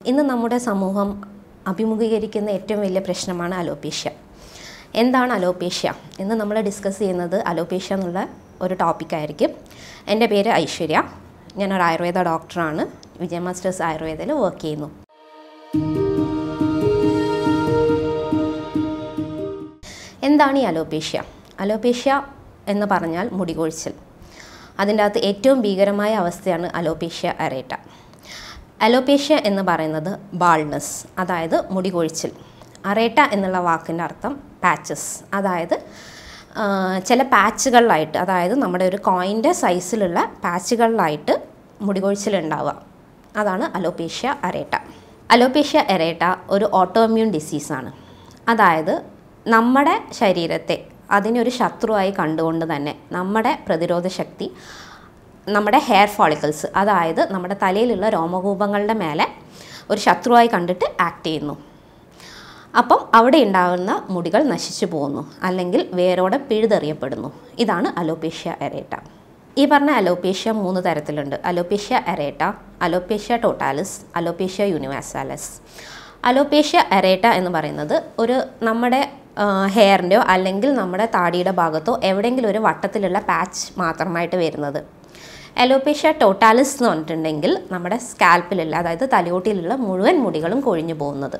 ഇന്ന് നമ്മുടെ സമൂഹം അഭിമുഖീകരിക്കുന്ന ഏറ്റവും വലിയ പ്രശ്നമാണ് അലോപേഷ്യ എന്താണ് അലോപേഷ്യ ഇന്ന് നമ്മൾ ഡിസ്കസ് ചെയ്യുന്നത് അലോപേഷ്യ എന്നുള്ള ഒരു ടോപ്പിക്കായിരിക്കും എൻ്റെ പേര് ഐശ്വര്യ ഞാനൊരു ആയുർവേദ ഡോക്ടറാണ് വിജയ മാസ്റ്റേഴ്സ് ആയുർവേദയിൽ വർക്ക് ചെയ്യുന്നു എന്താണ് ഈ അലോപേഷ്യ അലോപേഷ്യ എന്ന് പറഞ്ഞാൽ മുടികൊഴിച്ചിൽ അതിൻ്റെ അകത്ത് ഏറ്റവും ഭീകരമായ അവസ്ഥയാണ് അലോപേഷ്യ അരേറ്റ അലോപേഷ്യ എന്ന് പറയുന്നത് ബാൾനെസ് അതായത് മുടികൊഴിച്ചിൽ അറേറ്റ എന്നുള്ള വാക്കിൻ്റെ അർത്ഥം പാച്ചസ് അതായത് ആ, ചില പാച്ചുകളിലായിട്ട് അതായത് നമ്മുടെ ഒരു കോയിൻ്റെ സൈസിലുള്ള പാച്ചുകളിലായിട്ട് മുടികൊഴിച്ചിലുണ്ടാവുക അതാണ് അലോപേഷ്യ അരേറ്റ അലോപേഷ്യ എറേറ്റ ഒരു ഓട്ടോമ്യൂൺ ഡിസീസാണ് അതായത് നമ്മുടെ ശരീരത്തെ അതിനൊരു ശത്രുവായി കണ്ടുകൊണ്ട് തന്നെ നമ്മുടെ പ്രതിരോധ ശക്തി നമ്മുടെ ഹെയർ ഫോളിക്കിൾസ് അതായത് നമ്മുടെ തലയിലുള്ള രോമകൂപങ്ങളുടെ മേലെ ഒരു ശത്രുവായി കണ്ടിട്ട് ആക്ട് ചെയ്യുന്നു അപ്പം അവിടെ ഉണ്ടാകുന്ന മുടികൾ നശിച്ചു പോകുന്നു അല്ലെങ്കിൽ വേരോടെ പിഴുതെറിയപ്പെടുന്നു ഇതാണ് അലോപേഷ്യ എറേറ്റ ഈ പറഞ്ഞ അലോപേഷ്യ മൂന്ന് തരത്തിലുണ്ട് alopecia areata alopecia totalis alopecia universalis alopecia areata എന്ന് പറയുന്നത് ഒരു നമ്മുടെ ഹെയറിൻ്റെയോ അല്ലെങ്കിൽ നമ്മുടെ താടിയുടെ ഭാഗത്തോ എവിടെയെങ്കിലും ഒരു വട്ടത്തിലുള്ള പാച്ച് മാത്രമായിട്ട് വരുന്നത് അലോപേഷ്യ ടോട്ടാലിസ് എന്ന് പറഞ്ഞിട്ടുണ്ടെങ്കിൽ നമ്മുടെ സ്കാൽപ്പിലുള്ള അതായത് തലയോട്ടിയിലുള്ള മുഴുവൻ മുടികളും കൊഴിഞ്ഞു പോകുന്നത്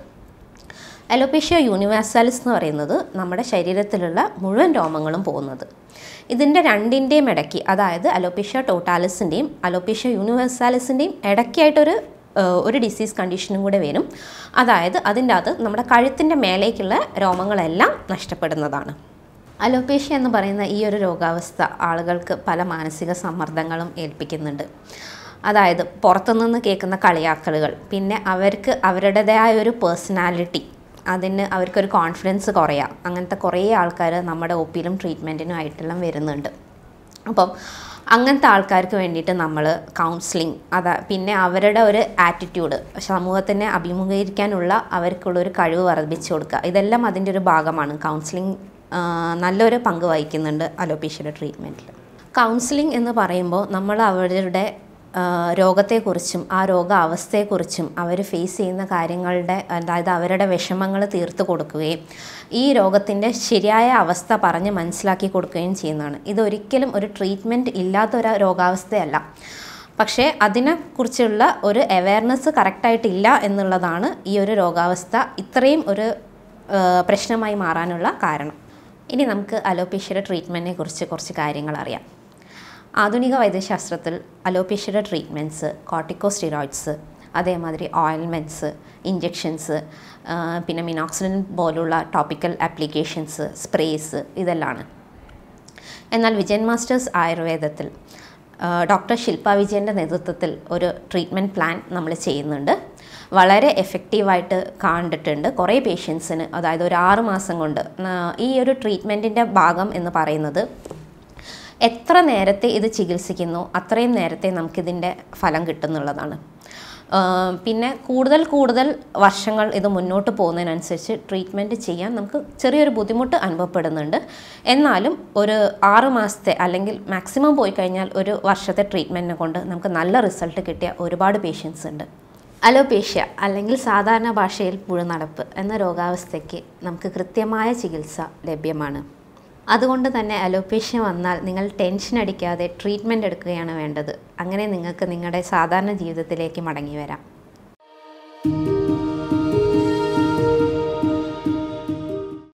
അലോപേഷ്യ യൂണിവേഴ്സാലിസ് എന്ന് പറയുന്നത് നമ്മുടെ ശരീരത്തിലുള്ള മുഴുവൻ രോമങ്ങളും പോകുന്നത് ഇതിൻ്റെ രണ്ടിൻ്റെയും ഇടയ്ക്ക് അതായത് അലോപേഷ്യ ടോട്ടാലിസിൻ്റെയും അലോപേഷ്യ യൂണിവേഴ്സാലിസിൻ്റെയും ഇടയ്ക്കായിട്ടൊരു ഏഹ്, ഒരു ഡിസീസ് കണ്ടീഷനും കൂടെ വരും അതായത് അതിൻ്റെ അകത്ത് നമ്മുടെ കഴുത്തിൻ്റെ മേലേക്കുള്ള രോമങ്ങളെല്ലാം നഷ്ടപ്പെടുന്നതാണ് അലോപേഷ്യ എന്ന് പറയുന്ന ഈ ഒരു രോഗാവസ്ഥ ആളുകൾക്ക് പല മാനസിക സമ്മർദ്ദങ്ങളും ഏൽപ്പിക്കുന്നുണ്ട് അതായത് പുറത്തുനിന്ന് കേൾക്കുന്ന കളിയാക്കലുകൾ പിന്നെ അവർക്ക് അവരുടേതായ ഒരു പേഴ്സണാലിറ്റി അതിന് അവർക്കൊരു കോൺഫിഡൻസ് കുറയാം അങ്ങനത്തെ കുറേ ആൾക്കാർ നമ്മുടെ ഒ പിയിലും ട്രീറ്റ്മെൻറ്റിനും ആയിട്ടെല്ലാം വരുന്നുണ്ട് അപ്പം അങ്ങനത്തെ ആൾക്കാർക്ക് വേണ്ടിയിട്ട് നമ്മൾ കൗൺസിലിംഗ് അതാ പിന്നെ അവരുടെ ഒരു ആറ്റിറ്റ്യൂഡ് സമൂഹത്തിനെ അഭിമുഖീകരിക്കാനുള്ള അവർക്കുള്ളൊരു കഴിവ് വർദ്ധിപ്പിച്ചു കൊടുക്കുക ഇതെല്ലാം അതിൻ്റെ ഒരു ഭാഗമാണ് കൗൺസിലിംഗ് നല്ലൊരു പങ്ക് വഹിക്കുന്നുണ്ട് അലോപേഷ്യയുടെ ട്രീറ്റ്മെൻറ്റിൽ കൗൺസിലിംഗ് എന്ന് പറയുമ്പോൾ നമ്മൾ അവരുടെ ആ, രോഗത്തെക്കുറിച്ചും ആ രോഗാവസ്ഥയെക്കുറിച്ചും അവർ ഫേസ് ചെയ്യുന്ന കാര്യങ്ങളുടെ അതായത് അവരുടെ വിഷമങ്ങൾ തീർത്ത് കൊടുക്കുകയും ഈ രോഗത്തിൻ്റെ ശരിയായ അവസ്ഥ പറഞ്ഞ് മനസ്സിലാക്കി കൊടുക്കുകയും ചെയ്യുന്നതാണ് ഇതൊരിക്കലും ഒരു ട്രീറ്റ്മെൻറ്റ് ഇല്ലാത്തൊരു രോഗാവസ്ഥയല്ല പക്ഷേ അതിനെക്കുറിച്ചുള്ള ഒരു അവയർനെസ് കറക്റ്റായിട്ടില്ല എന്നുള്ളതാണ് ഈ ഒരു രോഗാവസ്ഥ ഇത്രയും ഒരു ആ, പ്രശ്നമായി മാറാനുള്ള കാരണം ഇനി നമുക്ക് അലോപേഷ്യയുടെ ട്രീറ്റ്മെൻറ്റിനെ കുറിച്ച് കുറച്ച് കാര്യങ്ങൾ അറിയാം ആധുനിക വൈദ്യശാസ്ത്രത്തിൽ അലോപേഷ്യയുടെ ട്രീറ്റ്മെൻറ്റ്സ് കോർട്ടിക്കോസ്റ്റിറോയിഡ്സ് അതേമാതിരി ഓയിൽമെൻറ്റ്സ് ഇഞ്ചെക്ഷൻസ് പിന്നെ മിനോക്സിലിൻ പോലുള്ള ടോപ്പിക്കൽ ആപ്ലിക്കേഷൻസ് സ്പ്രേസ് ഇതെല്ലാമാണ് എന്നാൽ വിജയൻ മാസ്റ്റേഴ്സ് ആയുർവേദത്തിൽ ആ, ഡോക്ടർ ശില്പ വിജയൻ്റെ നേതൃത്വത്തിൽ ഒരു ട്രീറ്റ്മെൻറ്റ് പ്ലാൻ നമ്മൾ ചെയ്യുന്നുണ്ട് വളരെ എഫക്റ്റീവായിട്ട് കണ്ടിട്ടുണ്ട് കുറേ പേഷ്യൻസിന് അതായത് ഒരു ആറ് മാസം കൊണ്ട് ആ, ഈ ഒരു ട്രീറ്റ്മെൻറ്റിൻ്റെ ഭാഗം എന്ന് പറയുന്നത് എത്ര നേരത്തെ ഇത് ചികിത്സിക്കുന്നു അത്രയും നേരത്തെ നമുക്കിതിൻ്റെ ഫലം കിട്ടുന്നുള്ളതാണ് ആ, പിന്നെ കൂടുതൽ കൂടുതൽ വർഷങ്ങൾ ഇത് മുന്നോട്ട് പോകുന്നതിനനുസരിച്ച് ട്രീറ്റ്മെൻറ്റ് ചെയ്യാൻ നമുക്ക് ചെറിയൊരു ബുദ്ധിമുട്ട് അനുഭവപ്പെടുന്നുണ്ട് എന്നാലും ഒരു ആറ് മാസത്തെ അല്ലെങ്കിൽ മാക്സിമം പോയി കഴിഞ്ഞാൽ ഒരു വർഷത്തെ ട്രീറ്റ്മെൻറ്റിനെ കൊണ്ട് നമുക്ക് നല്ല റിസൾട്ട് കിട്ടിയ ഒരുപാട് പേഷ്യൻസ് ഉണ്ട് അലോപേഷ്യ അല്ലെങ്കിൽ സാധാരണ ഭാഷയിൽ പുഴുനടപ്പ് എന്ന രോഗാവസ്ഥയ്ക്ക് നമുക്ക് കൃത്യമായ ചികിത്സ ലഭ്യമാണ് അതുകൊണ്ട് തന്നെ അലോപേഷ്യ വന്നാൽ നിങ്ങൾ ടെൻഷൻ അടിക്കാതെ ട്രീറ്റ്മെൻറ്റ് എടുക്കുകയാണ് വേണ്ടത് അങ്ങനെ നിങ്ങൾക്ക് നിങ്ങളുടെ സാധാരണ ജീവിതത്തിലേക്ക് മടങ്ങി വരാം